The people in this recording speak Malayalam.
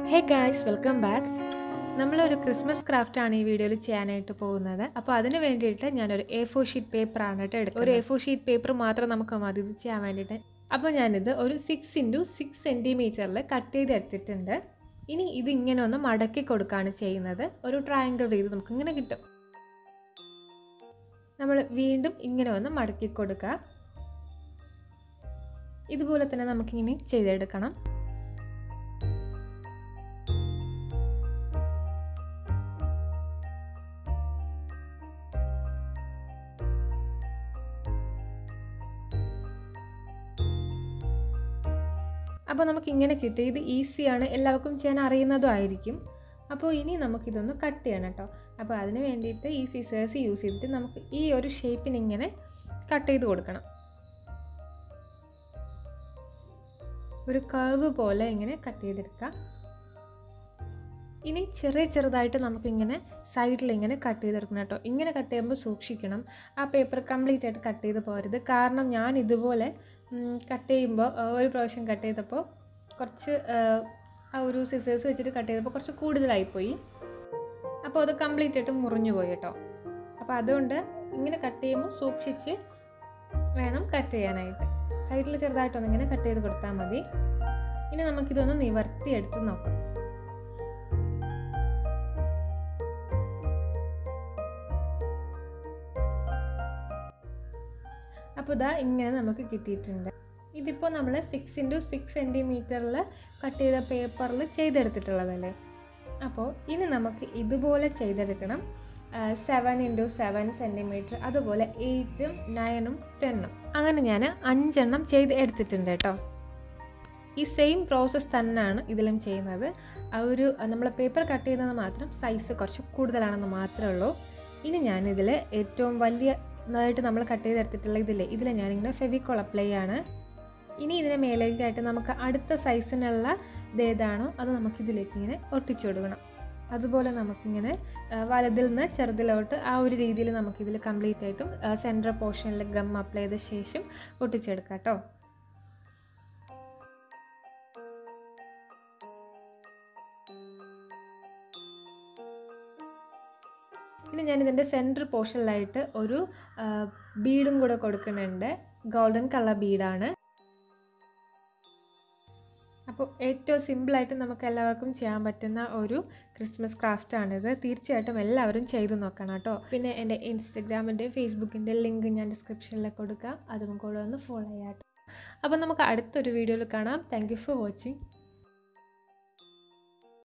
ഹേ ഗായ്സ് വെൽക്കം ബാക്ക് നമ്മളൊരു ക്രിസ്മസ് ക്രാഫ്റ്റ് ആണ് ഈ വീഡിയോയിൽ ചെയ്യാനായിട്ട് പോകുന്നത് അപ്പോൾ അതിന് വേണ്ടിയിട്ട് ഞാനൊരു എ ഫോർ ഷീറ്റ് പേപ്പറാണ് കേട്ടോ എടുക്കുന്നത് ഒരു എ ഫോർ ഷീറ്റ് പേപ്പർ മാത്രം നമുക്ക് മതി ഇത് ചെയ്യാൻ വേണ്ടിയിട്ട് അപ്പോൾ ഞാനിത് ഒരു സിക്സ് ഇൻറ്റു സിക്സ് സെൻറ്റിമീറ്ററിൽ കട്ട് ചെയ്ത് എടുത്തിട്ടുണ്ട് ഇനി ഇത് ഇങ്ങനെ ഒന്ന് മടക്കി കൊടുക്കുകയാണ് ചെയ്യുന്നത് ഒരു ട്രയാങ്കിൾ ചെയ്ത് നമുക്ക് ഇങ്ങനെ കിട്ടും നമ്മൾ വീണ്ടും ഇങ്ങനെ ഒന്ന് മടക്കി കൊടുക്കുക ഇതുപോലെ തന്നെ നമുക്കിങ്ങനെ ചെയ്തെടുക്കണം അപ്പോൾ നമുക്ക് ഇങ്ങനെ കിട്ടി ഇത് ഈസിയാണ് എല്ലാവർക്കും ചെയ്യാൻ അറിയുന്നതും ആയിരിക്കും അപ്പോൾ ഇനി നമുക്കിതൊന്ന് കട്ട് ചെയ്യണം കേട്ടോ അപ്പോൾ അതിന് വേണ്ടിയിട്ട് ഈ സിസേഴ്സ് യൂസ് ചെയ്തിട്ട് നമുക്ക് ഈ ഒരു ഷേപ്പിന് ഇങ്ങനെ കട്ട് ചെയ്ത് കൊടുക്കണം ഒരു കർവ് പോലെ ഇങ്ങനെ കട്ട് ചെയ്തെടുക്കുക ഇനി ചെറിയ ചെറുതായിട്ട് നമുക്കിങ്ങനെ സൈഡിൽ ഇങ്ങനെ കട്ട് ചെയ്തെടുക്കണം കേട്ടോ ഇങ്ങനെ കട്ട് ചെയ്യുമ്പോൾ സൂക്ഷിക്കണം ആ പേപ്പർ കംപ്ലീറ്റ് ആയിട്ട് കട്ട് ചെയ്ത് പോരുത് കാരണം ഞാൻ ഇതുപോലെ കട്ട് ചെയ്യുമ്പോൾ ഒരു പ്രാവശ്യം കട്ട് ചെയ്തപ്പോൾ കുറച്ച് ആ ഒരു സിസേഴ്സ് വെച്ചിട്ട് കട്ട് ചെയ്തപ്പോൾ കുറച്ച് കൂടുതലായിപ്പോയി അപ്പോൾ അത് കംപ്ലീറ്റ് ആയിട്ട് മുറിഞ്ഞു പോയി കേട്ടോ അപ്പോൾ അതുകൊണ്ട് ഇങ്ങനെ കട്ട് ചെയ്യുമ്പോൾ സൂക്ഷിച്ച് വേണം കട്ട് ചെയ്യാനായിട്ട് സൈഡിൽ ചെറുതായിട്ടൊന്ന് ഇങ്ങനെ കട്ട് ചെയ്ത് കൊടുത്താൽ മതി ഇനി നമുക്കിതൊന്ന് നിവർത്തി എടുത്ത് നോക്കാം അപ്പോൾ ഇതാ ഇങ്ങനെ നമുക്ക് കിട്ടിയിട്ടുണ്ട് ഇതിപ്പോൾ നമ്മൾ സിക്സ് ഇൻറ്റു സിക്സ് സെൻറ്റിമീറ്ററിൽ കട്ട് ചെയ്ത പേപ്പറിൽ ചെയ്തെടുത്തിട്ടുള്ളതല്ലേ അപ്പോൾ ഇനി നമുക്ക് ഇതുപോലെ ചെയ്തെടുക്കണം സെവൻ ഇൻറ്റു സെവൻ സെൻറ്റിമീറ്റർ അതുപോലെ എയ്റ്റും നയനും ടെന്നും അങ്ങനെ ഞാൻ അഞ്ചെണ്ണം ചെയ്ത് എടുത്തിട്ടുണ്ട് കേട്ടോ ഈ സെയിം പ്രോസസ്സ് തന്നെയാണ് ഇതിലും ചെയ്യുന്നത് ആ ഒരു നമ്മൾ പേപ്പർ കട്ട് ചെയ്യുന്നത് മാത്രം സൈസ് കുറച്ച് കൂടുതലാണെന്ന് മാത്രമേ ഉള്ളൂ ഇനി ഞാനിതിൽ ഏറ്റവും വലിയ നന്നായിട്ട് നമ്മൾ കട്ട് ചെയ്തെടുത്തിട്ടുള്ള ഇതില്ലേ ഇതിൽ ഞാനിങ്ങനെ ഫെവിക്കോൾ അപ്ലൈ ആണ് ഇനി ഇതിന് മേലേക്കായിട്ട് നമുക്ക് അടുത്ത സൈസിനുള്ള ഇതേതാണോ അത് നമുക്കിതിലേക്ക് ഇങ്ങനെ ഒട്ടിച്ചു കൊടുക്കണം അതുപോലെ നമുക്കിങ്ങനെ വലതിൽ നിന്ന് ചെറുതിലോട്ട് ആ ഒരു രീതിയിൽ നമുക്കിതിൽ കംപ്ലീറ്റ് ആയിട്ടും സെൻട്രൽ പോർഷനിൽ ഗം അപ്ലൈ ചെയ്ത ശേഷം ഒട്ടിച്ചെടുക്കാം കേട്ടോ ഇനി ഞാനിതിൻ്റെ സെൻറ്റർ പോർഷനിലായിട്ട് ഒരു ബീഡും കൂടെ കൊടുക്കുന്നുണ്ട് ഗോൾഡൻ കളർ ബീഡാണ് അപ്പോൾ ഏറ്റവും സിമ്പിളായിട്ട് നമുക്ക് എല്ലാവർക്കും ചെയ്യാൻ പറ്റുന്ന ഒരു ക്രിസ്മസ് ക്രാഫ്റ്റാണിത് തീർച്ചയായിട്ടും എല്ലാവരും ചെയ്തു നോക്കണം കേട്ടോ പിന്നെ എൻ്റെ ഇൻസ്റ്റഗ്രാമിൻ്റെ ഫേസ്ബുക്കിൻ്റെ ലിങ്ക് ഞാൻ ഡിസ്ക്രിപ്ഷനിൽ കൊടുക്കാം അതും കൂടെ ഒന്ന് ഫോളോ ചെയ്യാം അപ്പോൾ നമുക്ക് അടുത്തൊരു വീഡിയോയിൽ കാണാം താങ്ക് ഫോർ വാച്ചിങ്